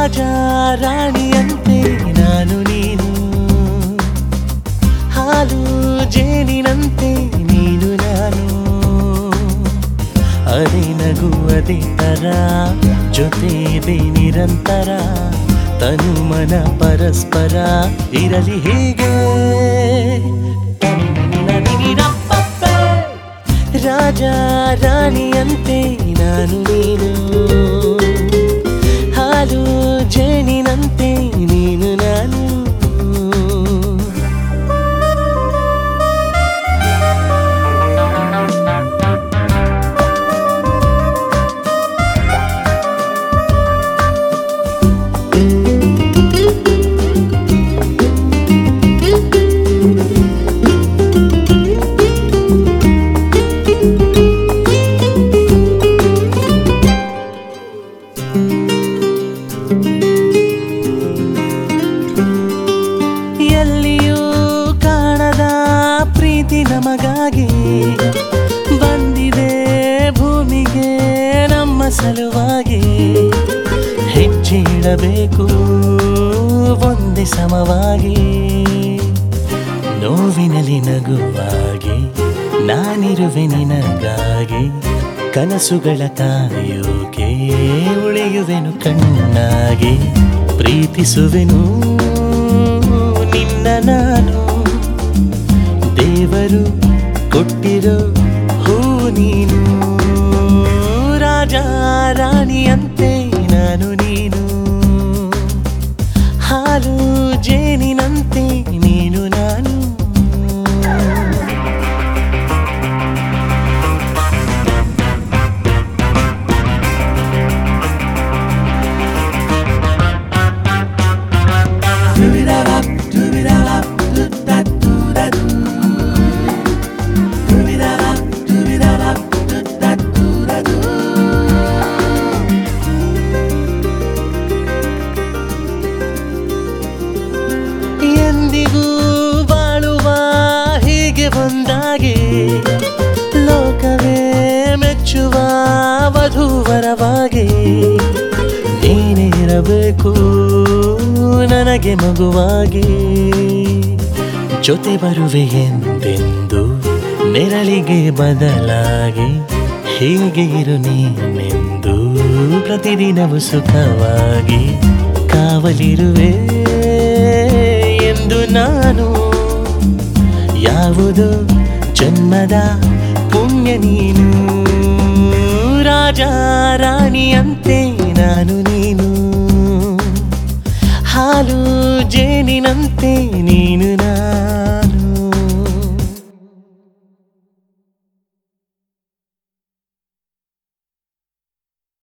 ರಾಜ ರಾಣಿಯಂತೆ ನಾನು ನೀನು ಹಾಲು ಜೇನಿನಂತೆ ನೀನು ನಾನು ಅದೇ ನಗು ಅದೇ ತರ ಜೊತೆ ಇದೆ ನಿರಂತರ ತನು ಮನ ಪರಸ್ಪರ ಇರಲಿ ಹೀಗೆ ರಾಜ ರಾಣಿಯಂತೆ ನಾನು ನೀನು ಹಾಲು ಜೇನಿನಂತೆ ನೀನು ನಾನು ಎಲ್ಲಿಯೂ ಕಾಣದ ಪ್ರೀತಿ ನಮಗಾಗಿ ಬಂದಿದೆ ಭೂಮಿಗೆ ನಮ್ಮ ಸಲುವಾಗಿ ಹೆಜ್ಜೆ ಇಡಬೇಕು ಒಂದೇ ಸಮವಾಗಿ ನೋವಿನಲ್ಲಿ ನಗುವಾಗಿ ನಾನಿರುವೆ ನಿನಗಾಗಿ ಕನಸುಗಳ ಕಾಯೋಕೆ ಉಳಿಯುವೆನು ಕಣ್ಣಾಗಿ ಪ್ರೀತಿಸುವೆನು ನಿನ್ನ ನಾನು ದೇವರು ಕೊಟ್ಟಿರೋ ಹೂ ನೀನು ರಾಜ ರಾಣಿಯಂತೆ ನಾನು ನೀನು ಹಾಲು ಜೇನಿನಂತೆ ನೀನು ನಾನು ಎಂದಿಗೂ ಬಾಳುವ ಹೀಗೆ ಒಂದಾಗಿ ಲೋಕವೇ ಮೆಚ್ಚುವ ವಧುವರವಾಗಿ ನೀನಿರಬೇಕು ನನಗೆ ಮಗುವಾಗಿ ಜೊತೆ ಬರುವೆ ಎಂದೆಂದು ನೆರಳಿಗೆ ಬದಲಾಗಿ ಹೀಗೆ ಇರು ನೀನೆಂದು ಪ್ರತಿದಿನವು ಸುಖವಾಗಿ ಕಾವಲಿರುವೆ ಎಂದು ನಾನು ಯಾವುದು ಜನ್ಮದ ಪುಣ್ಯ ನೀನು ರಾಜ ರಾಣಿಯಂತೆ ನಾನು ನೀನು ಹಾಲು ಜೇನಿನಂತೆ ನೀನು